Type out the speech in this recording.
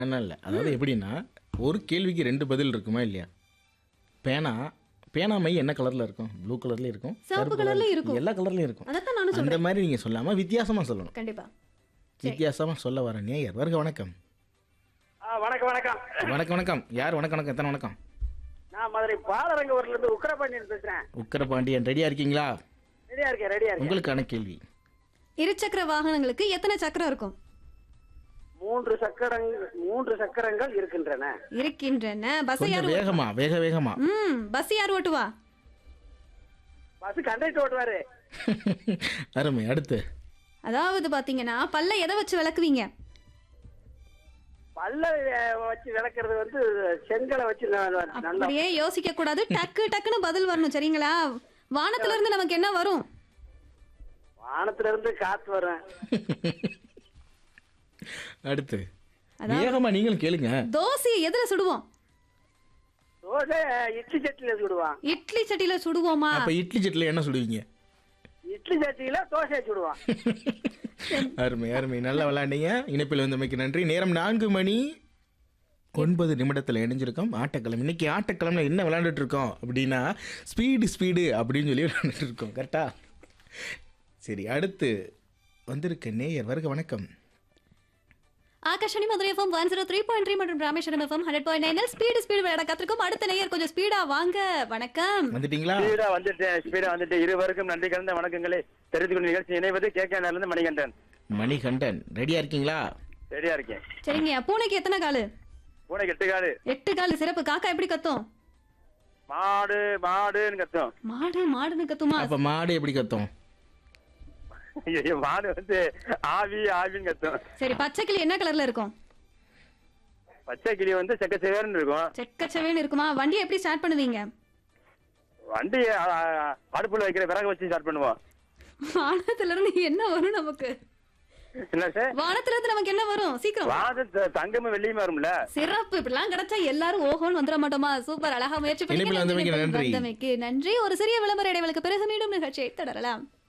என்ன இல்லை அதாவது எப்படின்னா ஒரு கேள்விக்கு ரெண்டு பதில் இருக்குமா இல்லையா பேனா பேனா மை என்ன கலர்ல இருக்கும் ப்ளூ கலர்லயும் இருக்கும் சிவப்பு கருப்பு கலர்லயும் colour- இருக்கும். எல்லா கலர்லயும் இருக்கும் அதைத்தான் நானும் அந்த சொல்றேன் மாதிரி நீங்க சொல்லாம வித்தியாசமா சொல்லணும் கண்டிப்பா வித்தியாசமா சொல்ல வர நேயர் வருக வணக்கம் ஆ, வணக்கம் வணக்கம் வணக்கம் வணக்கம் யார் வணக்கம் வணக்கம் எத்தனை வணக்கம் நான் மதுரை பாலரங்கூர்ல இருந்து உக்கரபாண்டியன் பேசுறேன் உக்கரபாண்டியன் ரெடியா இருக்கீங்களா ரெடியா இருக்கேன் ரெடியா இருக்கேன் உங்களுக்கான கேள்வி இருசக்கர வாகனங்களுக்கு எத்தனை சக்கரம் இருக்கும் மூன்று சக்கரங்கள் மூன்று சக்கரங்கள் இருக்கின்றன இருக்கின்றன பஸ் கொஞ்சம் யார் ஓட்டு- வேகமா வேக வேகமா ம் பஸ் யார் ஓட்டுவா பஸ் கண்டக்டர் ஓட்டுவாரு அருமை அடுத்து அதாவது பாத்தீங்கன்னா பல்ல எதை வச்சு விளக்குவீங்க பல்ல அஹ், வச்சு விளக்குறது வந்து செங்கலை வச்சு ந- ந- நல்லா அப்படியே யோசிக்க கூடாது டக்கு டக்குன்னு பதில் வரணும் சரிங்களா வானத்துல இருந்து நமக்கு என்ன வரும் வானத்துல இருந்து காத்து வரும் அடுத்து வேகமா நீங்களும் கேளுங்க தோசையை எதுல சுடுவோம் தோசை இட்லி சட்டியில சுடுவான் இட்லி சட்டியில சுடுவோமா அப்ப இட்லி சட்டில என்ன சுடுவீங்க இட்லி சட்டியில தோசையை சுடுவான் அருமை அருமை நல்லா விளையாண்டீங்க இணைப்பில் வந்தமைக்கு நன்றி நேரம் நான்கு மணி ஒன்பது நிமிடத்தில் இணைஞ்சிருக்கோம் ஆட்டக்கிழமை இன்னைக்கு ஆட்டக்கிழமையில் என்ன விளையாண்டுட்டு இருக்கோம் அப்படின்னா ஸ்பீடு ஸ்பீடு அப்படின்னு சொல்லி விளையாண்டுட்டு இருக்கோம் கரெக்டா சரி அடுத்து வந்திருக்க நேயர் வருக வணக்கம் Akashvani Madurai FM one zero three point three மற்றும் Rameswaram FM hundred point nine speed speed விளையாட கத்திருக்கோம் அடுத்த நேயர் கொஞ்சம் ஸ்பீடா வாங்க வணக்கம் வந்துட்டீங்களா ஸ்பீடா வந்துட்டேன் ஸ்பீடா வந்துட்டு இருவருக்கும் நன்றி கலந்த வணக்கங்களை தெரிந்து கொண்ட நிகழ்ச்சி இணைவது கே கே இருந்து மணிகண்டன் மணிகண்டன் ரெடியா இருக்கீங்களா ரெடியா இருக்கேன் சரிங்க பூனைக்கு எத்தனை காலு பூனை கெட்டுக்காடு எட்டு காலு சிறப்பு காக்கா எப்படி கத்தும் மாடு மாடுன்னு கத்தும் மாடு மாடுன்னு கத்துமா அப்ப மாடு எப்படி கத்தும் ஐயோ, மாடு வந்து ஆவி ஆவின்னு கத்தும் சரி பச்சை கிளி என்ன கலர்ல இருக்கும் பச்சை கிளி வந்து செக்க சேவர்னு இருக்கும் செக்கச்சவேன்னு இருக்குமா வண்டியை எப்படி ஸ்டார்ட் பண்ணுவீங்க வண்டி ஆ, ஆ, அடுப்புல வைக்கிற விறகு வச்சு ஸ்டார்ட் பண்ணுவோம் வானத்துல இருந்து என்ன வரும் நமக்கு என்ன சார் வானத்துல இருந்து நமக்கு என்ன வரும் சீக்கிரம் வாது த- தங்கமும் வெள்ளியுமா வரும்ல சிறப்பு இப்படிலாம் கிடைச்சா எல்லாரும் ஓஹோன்னு வந்துட மாட்டோமா சூப்பர் அழகா முயற்சி இணைப்பில் வந்தமைக்கு பண்ணி நன்றி. வந்தமைக்கு நன்றி ஒரு சிறிய விளம்பர இடைவெளிக்கு பிறகு மீண்டும் நிகழ்ச்சியை தொடரலாம்